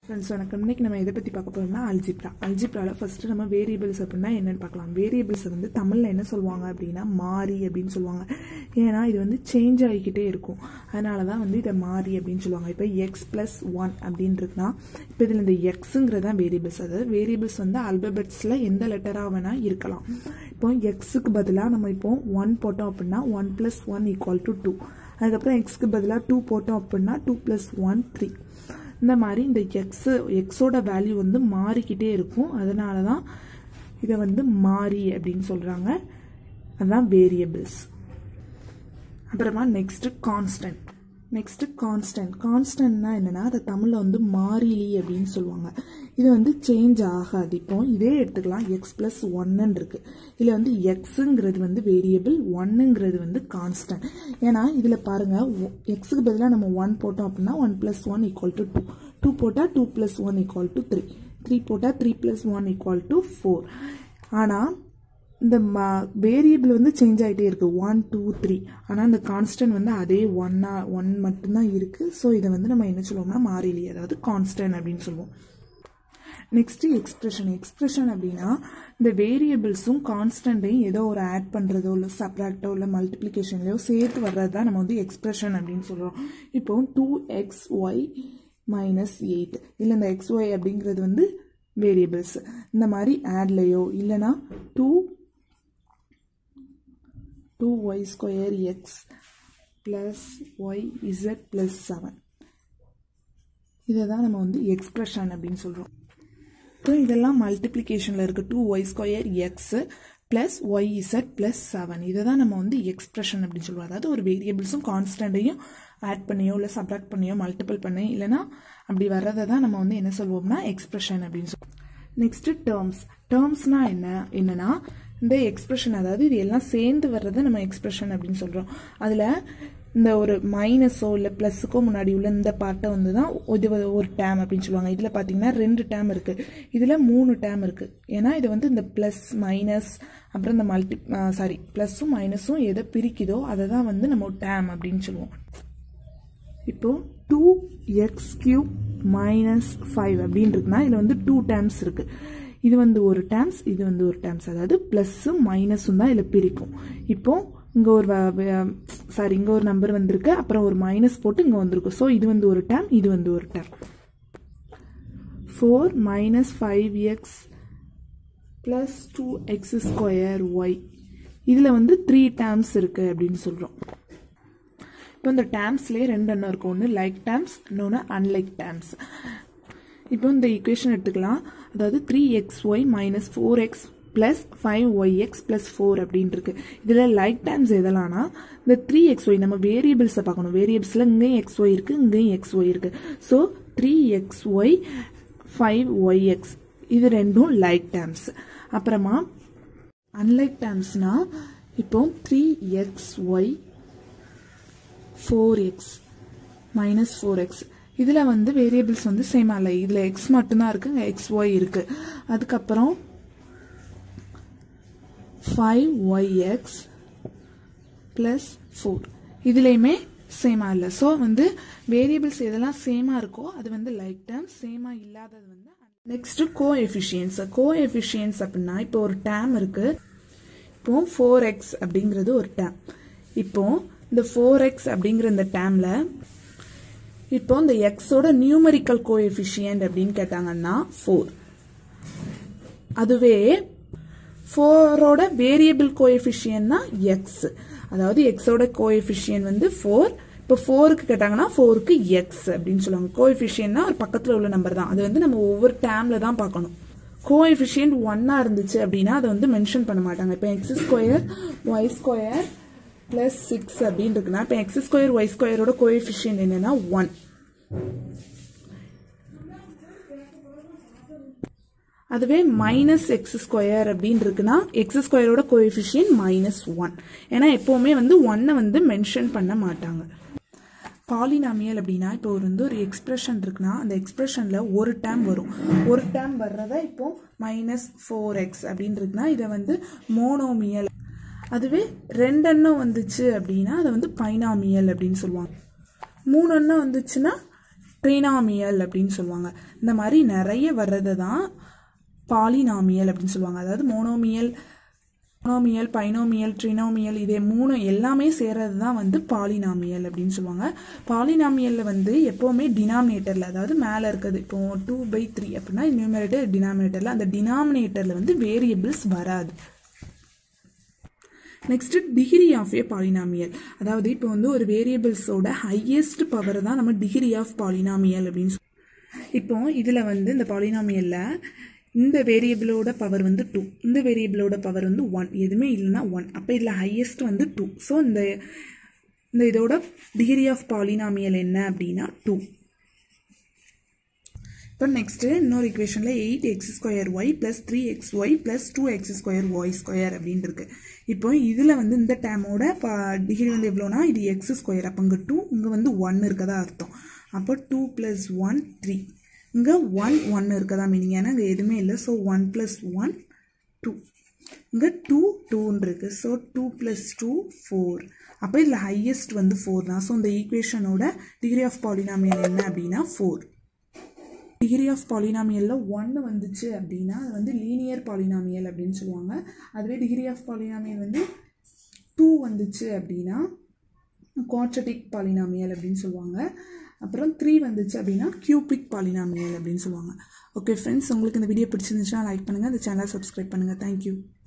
friends வணக்கம் இன்னைக்கு நம்ம எதை பற்றி பார்க்க போறோம்னா அல்ஜிப்ரா அல்ஜிப்ராவில் ஃபர்ஸ்ட் நம்ம வேரியபிள்ஸ் அப்படின்னா என்னன்னு பார்க்கலாம் வேரியபிள்ஸ் வந்து தமிழில் என்ன சொல்லுவாங்க அப்படின்னா மாறி அப்படின்னு சொல்லுவாங்க ஏன்னா இது வந்து சேஞ்ச் ஆகிக்கிட்டே இருக்கும் அதனால தான் வந்து இதை மாறி அப்படின்னு சொல்லுவாங்க இப்போ எக்ஸ் ப்ளஸ் ஒன் அப்படின்னு இருக்குன்னா இப்போ இதில் இந்த எக்ஸுங்கிறது தான் வேரியபிள்ஸ் அதாவது வேரியபிள்ஸ் வந்து அல்பபெட்ஸில் எந்த லெட்டராக வேணால் இருக்கலாம் இப்போ எக்ஸுக்கு பதிலாக நம்ம இப்போ ஒன் போட்டோம் அப்படின்னா one plus one equal to two அதுக்கப்புறம் எக்ஸ்க்கு பதிலாக டூ போட்டோம் அப்படின்னா டூ ப்ளஸ் ஒன் த்ரீ இந்த மாதிரி இந்த எக்ஸு எக்ஸோட வேல்யூ வந்து மாறிக்கிட்டே இருக்கும் அதனால தான் இதை வந்து மாறி அப்படின்னு சொல்கிறாங்க அதுதான் வேரியபிள்ஸ் அப்புறமா நெக்ஸ்ட் கான்ஸ்டன்ட் நெக்ஸ்ட் கான்ஸ்டன்ட் கான்ஸ்டன்ட்னா என்னன்னா அதை தமிழில் வந்து மாறிலி அப்படின்னு சொல்லுவாங்க இது வந்து சேஞ்ச் ஆகாது இப்போ இதே எடுத்துக்கலாம் எக்ஸ் பிளஸ் ஒன்னு இருக்கு இதில் வந்து எக்ஸுங்கிறது வந்து வேரியபிள் ஒன்னுங்கிறது வந்து கான்ஸ்டன்ட் ஏன்னா இதில் பாருங்க எக்ஸுக்கு பதிலாக நம்ம ஒன் போட்டோம் அப்படின்னா one plus one equal to two two போட்டால் two plus one equal to three three போட்டால் three plus one equal to four ஆனால் இந்த வேரியபிள் வந்து சேஞ்ச் ஆகிட்டே இருக்கு ஒன் டூ த்ரீ ஆனால் இந்த கான்ஸ்டன்ட் வந்து அதே ஒன்னா ஒன் மட்டும்தான் இருக்கு ஸோ இதை வந்து நம்ம என்ன சொல்லுவோம்னா மாறிலி அதாவது கான்ஸ்டன்ட் அப்படின்னு சொல்லுவோம் நெக்ஸ்ட் எக்ஸ்பிரஷன் எக்ஸ்பிரஷன் அப்படின்னா இந்த வேரியபிள்ஸும் கான்ஸ்டன்ட்டையும் ஏதோ ஒரு ஆட் பண்ணுறதோ இல்லை சப்ராக்டோ இல்லை மல்டிப்ளிகேஷன்லையோ சேர்த்து வர்றது தான் நம்ம வந்து எக்ஸ்பிரஷன் அப்படின்னு சொல்கிறோம் இப்போ two x y minus eight இல்லை இந்த எக்ஸ் ஒய் அப்படிங்கிறது வந்து வேரியபிள்ஸ் இந்த மாதிரி ஆட்லையோ இல்லைனா two two y square x plus y z plus seven இதை தான் நம்ம வந்து எக்ஸ்பிரஷன் அப்படின்னு சொல்கிறோம் இப்போ இதெல்லாம் மல்டிப்ளிகேஷனில் இருக்குது two y square x plus y z plus seven இதை தான் நம்ம வந்து எக்ஸ்பிரஷன் அப்படின்னு சொல்லுவோம் அதாவது ஒரு வேரியபிள்ஸும் கான்ஸ்டண்ட்டையும் ஆட் பண்ணியோ இல்லை சப்ராக்ட் பண்ணியோ மல்டிபிள் பண்ணி இல்லைனா அப்படி வர்றதை தான் நம்ம வந்து என்ன சொல்லுவோம்னா எக்ஸ்பிரஷன் அப்படின்னு சொல்லுவோம் நெக்ஸ்ட் டேர்ம்ஸ் டேர்ம்ஸ்னா என்ன என்னன்னா இந்த எக்ஸ்பிரஷன் அதாவது இது எல்லாம் சேர்ந்து வர்றதை நம்ம எக்ஸ்பிரஷன் அப்படின்னு சொல்கிறோம் அதில் இந்த ஒரு மைனஸோ இல்லை ப்ளஸுக்கோ முன்னாடி உள்ள இந்த பார்ட்டை வந்து தான் இது ஒரு டேம் அப்படின்னு சொல்லுவாங்க இதில் பார்த்தீங்கன்னா ரெண்டு டேம் இருக்குது இதில் மூணு டேம் இருக்குது ஏன்னா இது வந்து இந்த ப்ளஸ் மைனஸ் அப்புறம் இந்த மல்டி சாரி ப்ளஸ்ஸும் மைனஸும் எதை பிரிக்குதோ அதை தான் வந்து நம்ம டேம் அப்படின்னு சொல்லுவோம் இப்போ two x cube minus five அப்படின்னு இருக்குன்னா இதில் வந்து டூ டேம்ஸ் இருக்கு இது வந்து ஒரு டேம்ஸ் இது வந்து ஒரு டேம்ஸ் அதாவது ப்ளஸ்ஸும் மைனஸும் தான் இதில் பிரிக்கும் இப்போ இங்கே ஒரு சாரி இங்கே ஒரு நம்பர் வந்திருக்கு அப்புறம் ஒரு மைனஸ் போட்டு இங்கே வந்திருக்கு ஸோ இது வந்து ஒரு டேம் இது வந்து ஒரு term four minus five x plus two x square y இதில் வந்து த்ரீ டேம்ஸ் இருக்குது அப்படின்னு சொல்கிறோம் இப்போ இந்த டேம்ஸ்லேயே ரெண்டு எண்ணம் இருக்கும் ஒன்று லைக் டேம்ஸ் இன்னொன்று அன்லைக் டேம்ஸ் இப்போ இந்த ஈக்குவேஷன் எடுத்துக்கலாம் அதாவது three x y minus four x plus five y x plus four அப்படின்னு இருக்கு இதில் லைக் டேம்ஸ் எதெல்லாம்னா இந்த த்ரீ எக்ஸ் ஒய் நம்ம வேரியபிள்ஸை பார்க்கணும் வேரியபிள்ஸில் இங்கேயும் எக்ஸ் ஒய் இருக்குது இங்கேயும் எக்ஸ் ஒய் இருக்குது so three x y five y x இது ரெண்டும் லைக் டேம்ஸ் அப்புறமா அன்லைக் டேம்ஸ்னா இப்போ three x y four x minus four x இதில் வந்து வேரியபிள்ஸ் வந்து சேம் அல்ல இதில் எக்ஸ் மட்டும்தான் இருக்குது எக்ஸ் ஒய் இருக்குது அதுக்கப்புறம் five y x plus four இதுலேயுமே சேமாக இல்லை ஸோ வந்து வேரியபிள்ஸ் எதெல்லாம் சேமாக இருக்கோ அது வந்து லைக் டேம் சேமாக இல்லாதது வந்து next coefficients coefficients அப்படின்னா இப்போ ஒரு டேம் இருக்கு இப்போ ஃபோர் எக்ஸ் அப்படிங்கிறது ஒரு டேம் இப்போ இந்த ஃபோர் எக்ஸ் அப்படிங்கிற இந்த டேம்ல இப்போ இந்த எக்ஸோட நியூமரிக்கல் கோ எஃபிஷியன்ட் அப்படின்னு கேட்டாங்கன்னா ஃபோர் அதுவே ஃபோரோட வேரியபிள் கோஎஃபிஷியன்னா எக்ஸ் அதாவது எக்ஸோட கோஎஃபிஷியன் வந்து ஃபோர் இப்போ ஃபோருக்கு கேட்டாங்கன்னா ஃபோருக்கு எக்ஸ் அப்படின்னு சொல்லுவாங்க கோஎஃபிஷியன்னா ஒரு பக்கத்தில் உள்ள நம்பர் தான் அது வந்து நம்ம ஒவ்வொரு டேம்ல தான் பார்க்கணும் கோஎஃபிஷியன்ட் ஒன்னா இருந்துச்சு அப்படின்னா அதை வந்து மென்ஷன் பண்ண மாட்டாங்க இப்போ x square y square plus six அப்படின்னு இருக்குன்னா இப்போ எக்ஸ் ஸ்கொயர் ஒய் ஸ்கொயரோட கோஎஃபிஷியன்ட் என்னன்னா ஒன் அதுவே மைனஸ் எக்ஸ் ஸ்கொயர் அப்படின்னு இருக்குன்னா எக்ஸ் ஸ்கொயரோட கோஎஃபிஷியன் மைனஸ் ஒன் ஏன்னா எப்போவுமே வந்து ஒன்னை வந்து மென்ஷன் பண்ண மாட்டாங்க பாலினாமியல் அப்படின்னா இப்போ ஒரு வந்து ஒரு எக்ஸ்பிரஷன் இருக்குன்னா அந்த எக்ஸ்பிரஷனில் ஒரு டேம் வரும் ஒரு டேம் வர்றத இப்போ மைனஸ் ஃபோர் எக்ஸ் அப்படின்னு இருக்குன்னா இதை வந்து மோனோமியல் அதுவே ரெண்டெண்ணம் வந்துச்சு அப்படின்னா அதை வந்து பைனாமியல் அப்படின்னு சொல்லுவாங்க மூணு எண்ணம் வந்துச்சுன்னா ட்ரினாமியல் அப்படின்னு சொல்லுவாங்க இந்த மாதிரி நிறைய வர்றது தான் பாலினாமியல் அப்படின்னு சொல்லுவாங்க அதாவது மோனோமியல் மோனோமியல் பைனோமியல் ட்ரினோமியல் இதே மூணு எல்லாமே சேர்றது தான் வந்து பாலினாமியல் அப்படின்னு சொல்லுவாங்க பாலினாமியலில் வந்து எப்போவுமே டினாமினேட்டரில் அதாவது மேலே இருக்குது இப்போ டூ பை த்ரீ அப்படின்னா நியூமரேட்டர் டினாமினேட்டரில் அந்த டினாமினேட்டரில் வந்து வேரியபிள்ஸ் வராது next degree of a polynomial அதாவது இப்போ வந்து ஒரு வேரியபிள்ஸோட ஹையஸ்ட் பவர் தான் நம்ம டிகிரி ஆஃப் பாலினாமியல் அப்படின்னு சொல்லுவோம் இப்போ இதில் வந்து இந்த பாலினாமியலில் இந்த வேரியபிளோட பவர் வந்து டூ இந்த வேரியபிளோட பவர் வந்து ஒன் எதுவுமே இல்லைன்னா ஒன் அப்போ இதில் ஹையஸ்ட் வந்து டூ ஸோ இந்த இந்த இதோட டிகிரி ஆஃப் பாலினாமியல் என்ன அப்படின்னா டூ இப்போ நெக்ஸ்ட்டு இன்னொரு இக்குவேஷனில் eight x square y plus three x y plus two x square y square அப்படின்னு இருக்கு இப்போ இதில் வந்து இந்த டேமோட டிகிரி வந்து எவ்வளோனா இது எக்ஸ் ஸ்கொயர் அப்போ இங்கே டூ இங்கே வந்து ஒன் இருக்கதா அர்த்தம் அப்போ டூ ப்ளஸ் ஒன் த்ரீ இங்கே ஒன் ஒன் இருக்கதா மீனிங் ஏன்னா இங்கே எதுவுமே இல்லை so one plus one two இங்கே டூ டூன்னு இருக்குது so two plus two four அப்போ இதில் ஹையஸ்ட் வந்து ஃபோர் தான் ஸோ இந்த ஈக்குவேஷனோட டிகிரி ஆஃப் பாலினாமியல் என்ன அப்படின்னா ஃபோர் டிகிரி ஆஃப் பாலினாமியலில் ஒன்று வந்துச்சு அப்படின்னா அது வந்து லீனியர் பாலினாமியல் அப்படின்னு சொல்லுவாங்க அதுவே டிகிரி ஆஃப் பாலினாமியல் வந்து டூ வந்துச்சு அப்படின்னா குவாட்ரட்டிக் பாலினாமியல் அப்படின்னு சொல்லுவாங்க அப்புறம் த்ரீ வந்துச்சு அப்படின்னா கியூபிக் பாலினாமியல் அப்படின்னு சொல்லுவாங்க ஓகே ஃப்ரெண்ட்ஸ் உங்களுக்கு இந்த வீடியோ பிடிச்சிருந்துச்சுன்னா லைக் பண்ணுங்கள் இந்த சேனலை சப்ஸ்கிரைப் பண்ணுங்கள் தேங்க்யூ